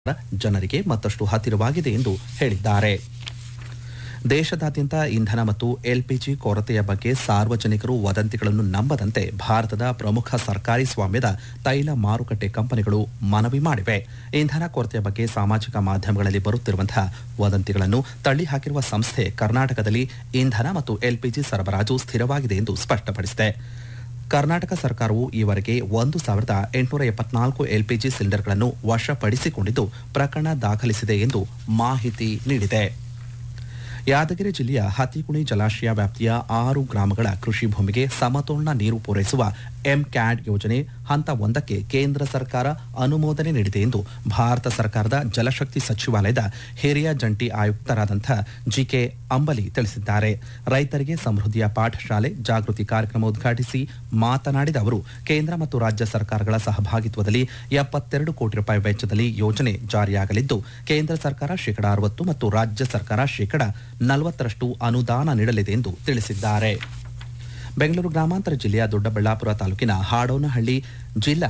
ಜನರಿಗೆ ಮತ್ತಷ್ಟು ಹತ್ತಿರವಾಗಿದೆ ಎಂದು ಹೇಳಿದ್ದಾರೆ ದೇಶದಾದ್ಯಂತ ಇಂಧನ ಮತ್ತು ಎಲ್ಪಿಜಿ ಕೊರತೆಯ ಬಗ್ಗೆ ಸಾರ್ವಜನಿಕರು ವದಂತಿಗಳನ್ನು ನಂಬದಂತೆ ಭಾರತದ ಪ್ರಮುಖ ಸರ್ಕಾರಿ ಸ್ವಾಮ್ಯದ ತೈಲ ಮಾರುಕಟ್ಟೆ ಕಂಪನಿಗಳು ಮನವಿ ಮಾಡಿವೆ ಇಂಧನ ಕೊರತೆಯ ಬಗ್ಗೆ ಸಾಮಾಜಿಕ ಮಾಧ್ಯಮಗಳಲ್ಲಿ ಬರುತ್ತಿರುವಂತಹ ವದಂತಿಗಳನ್ನು ತಳ್ಳಿಹಾಕಿರುವ ಸಂಸ್ಥೆ ಕರ್ನಾಟಕದಲ್ಲಿ ಇಂಧನ ಮತ್ತು ಎಲ್ಪಿಜಿ ಸರಬರಾಜು ಸ್ಥಿರವಾಗಿದೆ ಎಂದು ಸ್ಪಷ್ಟಪಡಿಸಿದೆ ಕರ್ನಾಟಕ ಸರ್ಕಾರವು ಈವರೆಗೆ ಒಂದು ಸಾವಿರದ ಎಂಟುನೂರ ಎಪ್ಪತ್ನಾಲ್ಕು ಎಲ್ಪಿಜಿ ಸಿಲಿಂಡರ್ಗಳನ್ನು ವಶಪಡಿಸಿಕೊಂಡಿದ್ದು ಪ್ರಕರಣ ದಾಖಲಿಸಿದೆ ಎಂದು ಮಾಹಿತಿ ನೀಡಿದೆ ಯಾದಗಿರಿ ಜಿಲ್ಲೆಯ ಹತಿಕುಣಿ ಜಲಾಶಯ ವ್ಯಾಪ್ತಿಯ ಆರು ಗ್ರಾಮಗಳ ಕೃಷಿ ಭೂಮಿಗೆ ಸಮತೋಲನ ನೀರು ಪೂರೈಸುವ ಎಂಕ್ಯಾಡ್ ಯೋಜನೆ ಹಂತ ಒಂದಕ್ಕೆ ಕೇಂದ್ರ ಸರ್ಕಾರ ಅನುಮೋದನೆ ನೀಡಿದೆ ಎಂದು ಭಾರತ ಸರ್ಕಾರದ ಜಲಶಕ್ತಿ ಸಚಿವಾಲಯದ ಹಿರಿಯ ಜಂಟಿ ಆಯುಕ್ತರಾದಂಥ ಜಿಕೆ ಅಂಬಲಿ ತಿಳಿಸಿದ್ದಾರೆ ರೈತರಿಗೆ ಸಮೃದ್ಧಿಯ ಪಾಠಶಾಲೆ ಜಾಗೃತಿ ಕಾರ್ಯಕ್ರಮ ಉದ್ಘಾಟಿಸಿ ಮಾತನಾಡಿದ ಅವರು ಕೇಂದ್ರ ಮತ್ತು ರಾಜ್ಯ ಸರ್ಕಾರಗಳ ಸಹಭಾಗಿತ್ವದಲ್ಲಿ ಎಪ್ಪತ್ತೆರಡು ಕೋಟಿ ರೂಪಾಯಿ ವೆಚ್ಚದಲ್ಲಿ ಯೋಜನೆ ಜಾರಿಯಾಗಲಿದ್ದು ಕೇಂದ್ರ ಸರ್ಕಾರ ಶೇಕಡ ಅರವತ್ತು ಮತ್ತು ರಾಜ್ಯ ಸರ್ಕಾರ ಶೇಕಡ ನಲವತ್ತರಷ್ಟು ಅನುದಾನ ನೀಡಲಿದೆ ಎಂದು ತಿಳಿಸಿದ್ದಾರೆ ಬೆಂಗಳೂರು ಗ್ರಾಮಾಂತರ ಜಿಲ್ಲೆಯ ದೊಡ್ಡಬಳ್ಳಾಪುರ ತಾಲೂಕಿನ ಹಾಡೋನಹಳ್ಳಿ ಜಿಲ್ಲಾ